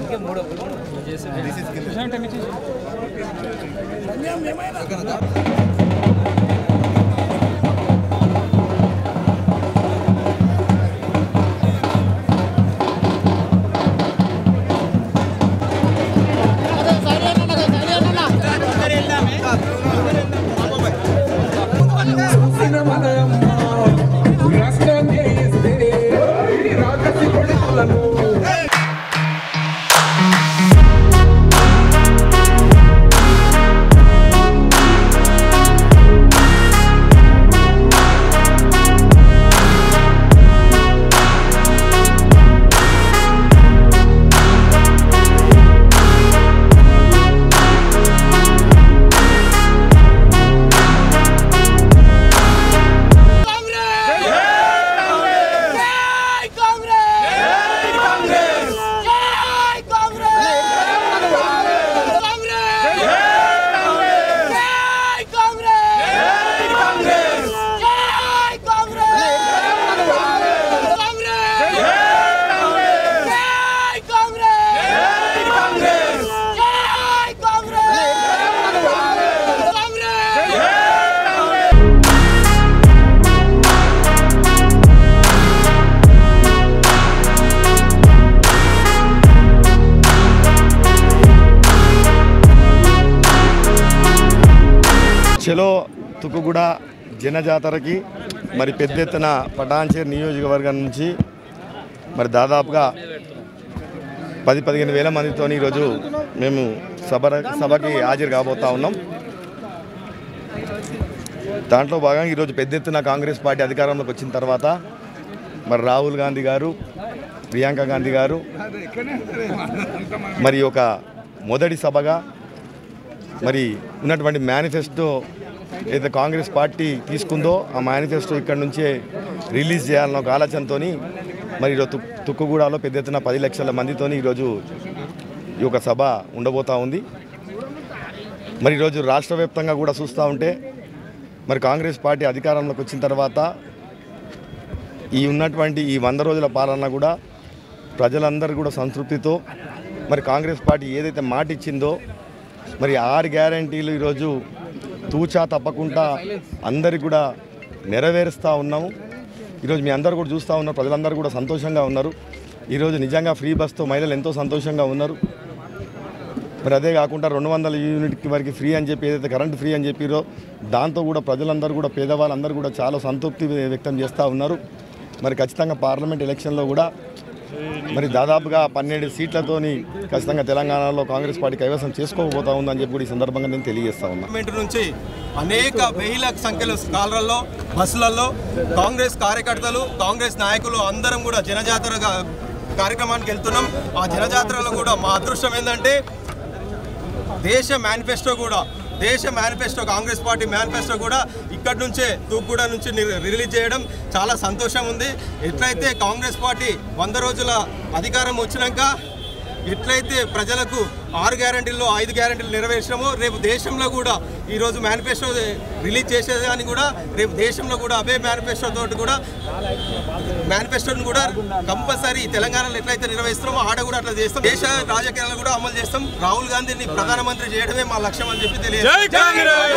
అందుకే మూడో చూసిన మనయమ్మ రాష్ట్రాన్ని ఇస్తే రాకసి కొడుకులను చలో తుకుగూడ జనజాతరకి మరి పెద్ద ఎత్తున పటాన్చేరు నియోజకవర్గం నుంచి మరి దాదాపుగా పది పదిహేను వేల మందితో ఈరోజు మేము సభ సభకి హాజరు కాబోతా ఉన్నాం దాంట్లో భాగంగా ఈరోజు పెద్ద ఎత్తున కాంగ్రెస్ పార్టీ అధికారంలోకి వచ్చిన తర్వాత మరి రాహుల్ గాంధీ గారు ప్రియాంక గాంధీ గారు మరి ఒక మొదటి సభగా మరి ఉన్నటువంటి మేనిఫెస్టో ఏదైతే కాంగ్రెస్ పార్టీ తీసుకుందో ఆ మేనిఫెస్టో ఇక్కడ నుంచే రిలీజ్ చేయాలన్న ఒక ఆలోచనతో మరి ఈరోజు తుక్- తుక్కుగూడలో పెద్ద ఎత్తున పది లక్షల మందితో ఈరోజు ఈ యొక్క సభ ఉండబోతా ఉంది మరి ఈరోజు రాష్ట్ర వ్యాప్తంగా కూడా చూస్తూ ఉంటే మరి కాంగ్రెస్ పార్టీ అధికారంలోకి వచ్చిన తర్వాత ఈ ఉన్నటువంటి ఈ వంద రోజుల పాలన కూడా ప్రజలందరూ కూడా సంతృప్తితో మరి కాంగ్రెస్ పార్టీ ఏదైతే మాట ఇచ్చిందో మరి ఆరు గ్యారంటీలు ఈరోజు తూచా తప్పకుండా అందరికి కూడా నెరవేరుస్తూ ఉన్నాము ఈరోజు మీ అందరూ కూడా చూస్తూ ఉన్నారు ప్రజలందరూ కూడా సంతోషంగా ఉన్నారు ఈరోజు నిజంగా ఫ్రీ బస్తో మహిళలు ఎంతో సంతోషంగా ఉన్నారు మరి అదే కాకుండా రెండు వందల యూనిట్కి వరకు ఫ్రీ అని చెప్పి ఏదైతే కరెంట్ ఫ్రీ అని చెప్పిరో దాంతో కూడా ప్రజలందరూ కూడా పేదవాళ్ళందరూ కూడా చాలా సంతృప్తి వ్యక్తం చేస్తూ ఉన్నారు మరి ఖచ్చితంగా పార్లమెంట్ ఎలక్షన్లో కూడా మరి దాదాపుగా పన్నెండు సీట్లతోని ఖచ్చితంగా తెలంగాణలో కాంగ్రెస్ పార్టీ కైవసం చేసుకోబోతా ఉందని చెప్పి కూడా ఈ సందర్భంగా నేను తెలియజేస్తా ఉన్నా గవర్నమెంట్ నుంచి అనేక వేల సంఖ్యలో స్కాలర్లలో బస్సులలో కాంగ్రెస్ కార్యకర్తలు కాంగ్రెస్ నాయకులు అందరం కూడా జనజాతర గా- కార్యక్రమానికి వెళ్తున్నాం ఆ జనజాతరలో కూడా మా అదృష్టం ఏంటంటే దేశ మేనిఫెస్టో కూడా దేశ మేనిఫెస్టో కాంగ్రెస్ పార్టీ మేనిఫెస్టో కూడా ఇక్కడి నుంచే తూర్పుగూడ నుంచి ని- రిలీజ్ చేయడం చాలా సంతోషం ఉంది ఎట్లయితే కాంగ్రెస్ పార్టీ వంద రోజుల అధికారం వచ్చినాక ఎట్లయితే ప్రజలకు ఆరు గ్యారంటీల్లో ఐదు గ్యారంటీలు నెరవేర్చామో రేపు దేశంలో కూడా ఈరోజు మేనిఫెస్టో రిలీజ్ చేసేదాన్ని కూడా రేపు దేశంలో కూడా అవే మేనిఫెస్టో తోటి కూడా మేనిఫెస్టోని కూడా కంపల్సరీ తెలంగాణలో ఎట్లయితే నిర్వహిస్తున్నామో ఆడ కూడా అట్లా చేస్తాం దేశ రాజకీయాలను కూడా అమలు చేస్తాం రాహుల్ గాంధీని ప్రధానమంత్రి చేయడమే మా లక్ష్యం అని చెప్పి తెలియదు